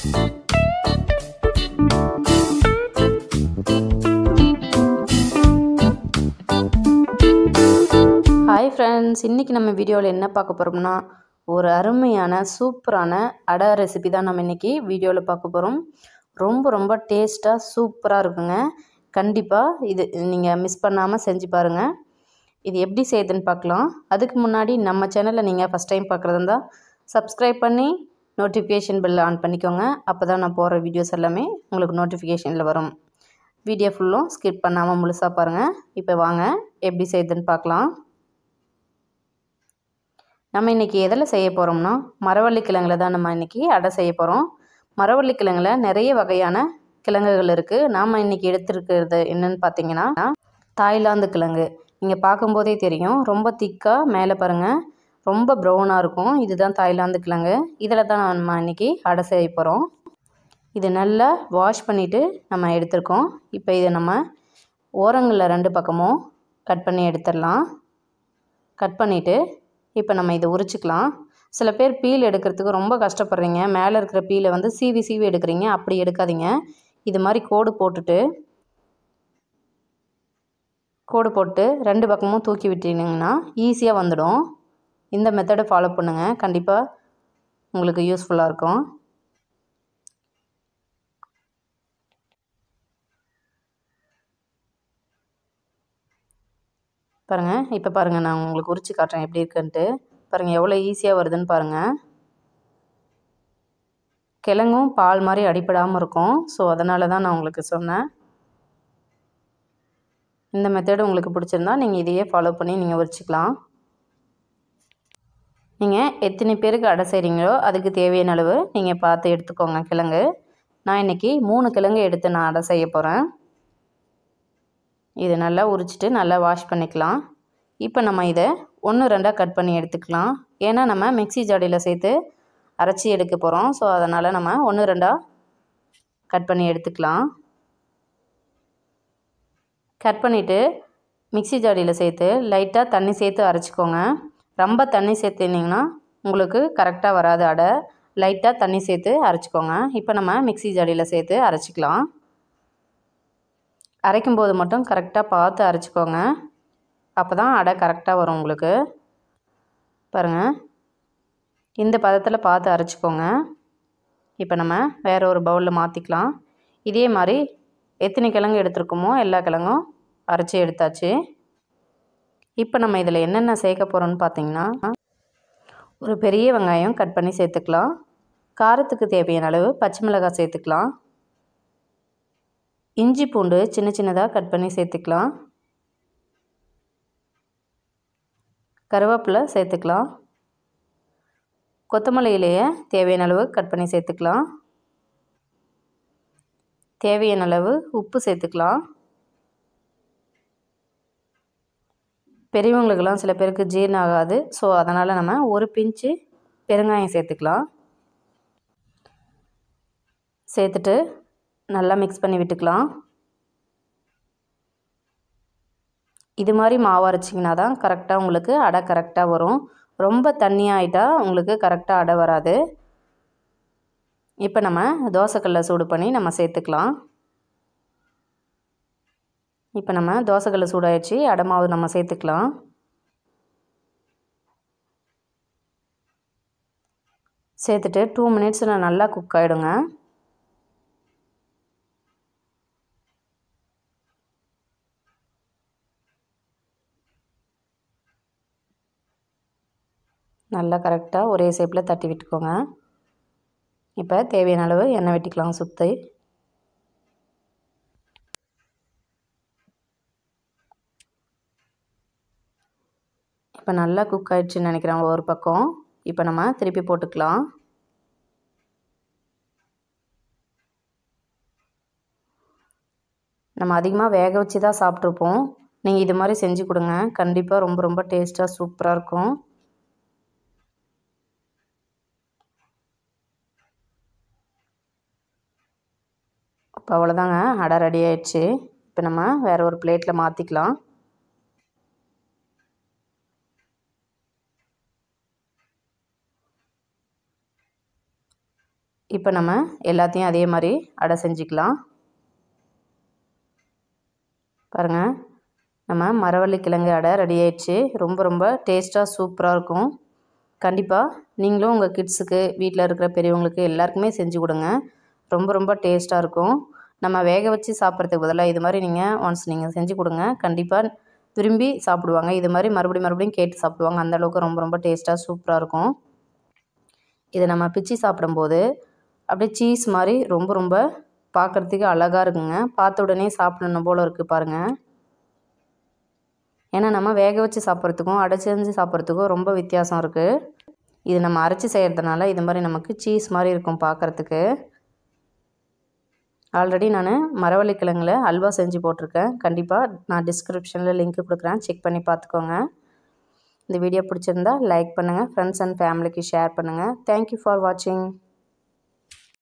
hi friends இன்றைக்கி நம்ம வீடியோவில் என்ன பார்க்க போகிறோம்னா ஒரு அருமையான சூப்பரான அடை ரெசிபி தான் நம்ம இன்றைக்கி வீடியோவில் பார்க்க போகிறோம் ரொம்ப ரொம்ப டேஸ்ட்டாக சூப்பராக இருக்குங்க கண்டிப்பாக இது நீங்கள் மிஸ் பண்ணாமல் செஞ்சு பாருங்கள் இது எப்படி செய்யுதுன்னு பார்க்கலாம் அதுக்கு முன்னாடி நம்ம சேனலை நீங்கள் ஃபஸ்ட் டைம் பார்க்குறதா இருந்தால் சப்ஸ்கிரைப் பண்ணி நோட்டிஃபிகேஷன் பெல் ஆன் பண்ணிக்கோங்க அப்போ தான் நான் போகிற வீடியோஸ் எல்லாமே உங்களுக்கு நோட்டிஃபிகேஷனில் வரும் வீடியோ ஃபுல்லும் ஸ்கிப் பண்ணாமல் முழுசாக பாருங்கள் இப்போ வாங்க எப்படி செய்யுதுன்னு பார்க்கலாம் நம்ம இன்றைக்கி எதில் செய்ய போகிறோம்னா மரவள்ளி கிழங்குல தான் நம்ம இன்றைக்கி அடை செய்ய போகிறோம் மரவள்ளி கிழங்குல நிறைய வகையான கிழங்குகள் இருக்குது நாம் இன்றைக்கி எடுத்துருக்கிறது என்னென்னு பார்த்தீங்கன்னா தாய்லாந்து கிழங்கு நீங்கள் பார்க்கும்போதே தெரியும் ரொம்ப திக்காக மேலே பாருங்கள் ரொம்ப ப்ரௌனாக இருக்கும் இதுதான் தாய்லாந்து கிழங்கு இதில் தான் நம்ம இன்றைக்கி அடை செய்ய போகிறோம் இது நல்லா வாஷ் பண்ணிவிட்டு நம்ம எடுத்திருக்கோம் இப்போ இதை நம்ம ஓரங்களில் ரெண்டு பக்கமும் கட் பண்ணி எடுத்துடலாம் கட் பண்ணிவிட்டு இப்போ நம்ம இதை உரிச்சிக்கலாம் சில பேர் பீல் எடுக்கிறதுக்கு ரொம்ப கஷ்டப்படுறீங்க மேலே இருக்கிற பீலை வந்து சீவி சீவி எடுக்கிறீங்க அப்படி எடுக்காதீங்க இது மாதிரி கோடு போட்டுட்டு கோடு போட்டு ரெண்டு பக்கமும் தூக்கி விட்டீங்கன்னா ஈஸியாக வந்துடும் இந்த மெத்தடை ஃபாலோ பண்ணுங்கள் கண்டிப்பாக உங்களுக்கு யூஸ்ஃபுல்லாக இருக்கும் பாருங்கள் இப்போ பாருங்கள் நான் உங்களுக்கு உரிச்சு காட்டுறேன் எப்படி இருக்குன்ட்டு பாருங்கள் எவ்வளோ ஈஸியாக வருதுன்னு பாருங்கள் கிழங்கும் பால் மாதிரி அடிப்படாமல் இருக்கும் ஸோ அதனால தான் நான் உங்களுக்கு சொன்னேன் இந்த மெத்தடு உங்களுக்கு பிடிச்சிருந்தா நீங்கள் இதையே ஃபாலோ பண்ணி நீங்கள் உரிச்சிக்கலாம் நீங்கள் எத்தனை பேருக்கு அடை செய்கிறீங்களோ அதுக்கு தேவையான அளவு நீங்கள் பார்த்து எடுத்துக்கோங்க கிழங்கு நான் இன்றைக்கி மூணு கிழங்கு எடுத்து நான் அடை செய்ய போகிறேன் இது நல்லா உரிச்சிட்டு நல்லா வாஷ் பண்ணிக்கலாம் இப்போ நம்ம இதை ஒன்று ரெண்டாக கட் பண்ணி எடுத்துக்கலாம் ஏன்னா நம்ம மிக்சி ஜாடியில் சேர்த்து அரைச்சி எடுக்க போகிறோம் ஸோ அதனால் நம்ம ஒன்று ரெண்டாக கட் பண்ணி எடுத்துக்கலாம் கட் பண்ணிவிட்டு மிக்சி ஜாடியில் சேர்த்து லைட்டாக தண்ணி சேர்த்து அரைச்சிக்கோங்க ரொம்ப தண்ணி சேர்த்துனிங்கன்னா உங்களுக்கு கரெக்டாக வராது அடை லைட்டாக தண்ணி சேர்த்து அரைச்சிக்கோங்க இப்போ நம்ம மிக்சி ஜாடியில் சேர்த்து அரைச்சிக்கலாம் அரைக்கும்போது மட்டும் கரெக்டாக பார்த்து அரைச்சிக்கோங்க அப்போ தான் அடை கரெக்டாக வரும் உங்களுக்கு பாருங்கள் இந்த பதத்தில் பார்த்து அரைச்சிக்கோங்க இப்போ நம்ம வேறு ஒரு பவுலில் மாற்றிக்கலாம் இதே மாதிரி எத்தனை கிழங்கு எடுத்துருக்கோமோ எல்லா கிழங்கும் அரைச்சி எடுத்தாச்சு இப்போ நம்ம இதில் என்னென்ன சேர்க்க போகிறோம்னு பார்த்தீங்கன்னா ஒரு பெரிய வெங்காயம் கட் பண்ணி சேர்த்துக்கலாம் காரத்துக்கு தேவையான அளவு பச்சை மிளகாய் சேர்த்துக்கலாம் இஞ்சி பூண்டு சின்ன சின்னதாக கட் பண்ணி சேர்த்துக்கலாம் கருவேப்பிலை சேர்த்துக்கலாம் கொத்தமல்லி இலையை தேவையான அளவு கட் பண்ணி சேர்த்துக்கலாம் தேவையான அளவு உப்பு சேர்த்துக்கலாம் பெரியவங்களுக்கெல்லாம் சில பேருக்கு ஜீரணம் ஆகாது ஸோ அதனால் நம்ம ஒரு பிஞ்சு பெருங்காயம் சேர்த்துக்கலாம் சேர்த்துட்டு நல்லா மிக்ஸ் பண்ணி விட்டுக்கலாம் இது மாதிரி மாவு அரைச்சிங்கன்னா தான் கரெக்டாக உங்களுக்கு அடை கரெக்டாக வரும் ரொம்ப தண்ணியாகிட்டா உங்களுக்கு கரெக்டாக அடை வராது இப்போ நம்ம தோசைக்கல்லை சூடு பண்ணி நம்ம சேர்த்துக்கலாம் இப்போ நம்ம தோசைக்கல்லை சூடாயிடுச்சு அடை மாவு நம்ம சேர்த்துக்கலாம் சேர்த்துட்டு டூ மினிட்ஸில் நல்லா குக் ஆகிடுங்க நல்லா கரெக்டாக ஒரே ஷேப்பில் தட்டி விட்டுக்கோங்க இப்போ தேவையான அளவு எண்ணெய் வெட்டிக்கலாம் சுற்றி இப்போ நல்லா குக் ஆகிடுச்சுன்னு நினைக்கிறேன் ஒரு பக்கம் இப்போ நம்ம திருப்பி போட்டுக்கலாம் நம்ம அதிகமாக வேக வச்சு தான் சாப்பிட்ருப்போம் நீங்கள் இது மாதிரி செஞ்சு கொடுங்க கண்டிப்பாக ரொம்ப ரொம்ப டேஸ்ட்டாக சூப்பராக இருக்கும் இப்போ அவ்வளோதாங்க அடை ரெடி ஆயிடுச்சு இப்போ நம்ம வேறு ஒரு பிளேட்டில் மாற்றிக்கலாம் இப்போ நம்ம எல்லாத்தையும் அதே மாதிரி அடை செஞ்சுக்கலாம் பாருங்கள் நம்ம மரவள்ளி கிழங்கு அடை ரெடி ஆயிடுச்சு ரொம்ப ரொம்ப டேஸ்ட்டாக சூப்பராக இருக்கும் கண்டிப்பாக நீங்களும் உங்கள் கிட்ஸுக்கு வீட்டில் இருக்கிற பெரியவங்களுக்கு எல்லாருக்குமே செஞ்சு கொடுங்க ரொம்ப ரொம்ப டேஸ்ட்டாக இருக்கும் நம்ம வேக வச்சு சாப்பிட்றதுக்கு பதிலாக இது மாதிரி நீங்கள் ஒன்ஸ் நீங்கள் செஞ்சு கொடுங்க கண்டிப்பாக விரும்பி சாப்பிடுவாங்க இது மாதிரி மறுபடியும் மறுபடியும் கேட்டு சாப்பிடுவாங்க அந்த அளவுக்கு ரொம்ப ரொம்ப டேஸ்ட்டாக சூப்பராக இருக்கும் இதை நம்ம பிச்சு சாப்பிடும்போது அப்படியே சீஸ் மாதிரி ரொம்ப ரொம்ப பார்க்குறதுக்கு அழகாக இருக்குங்க பார்த்த உடனே சாப்பிடணும் போல் இருக்குது பாருங்கள் ஏன்னா நம்ம வேக வச்சு சாப்பிட்றதுக்கும் அடைச்சி செஞ்சு சாப்பிட்றதுக்கும் ரொம்ப வித்தியாசம் இருக்குது இது நம்ம அரைச்சி செய்கிறதுனால இது மாதிரி நமக்கு சீஸ் மாதிரி இருக்கும் பார்க்குறதுக்கு ஆல்ரெடி நான் மரவள்ளி கிழங்குல அல்வா செஞ்சு போட்டிருக்கேன் கண்டிப்பாக நான் டிஸ்கிரிப்ஷனில் லிங்க் கொடுக்குறேன் செக் பண்ணி பார்த்துக்கோங்க இந்த வீடியோ பிடிச்சிருந்தா லைக் பண்ணுங்கள் ஃப்ரெண்ட்ஸ் அண்ட் ஃபேமிலிக்கு ஷேர் பண்ணுங்கள் தேங்க்யூ ஃபார் வாட்சிங்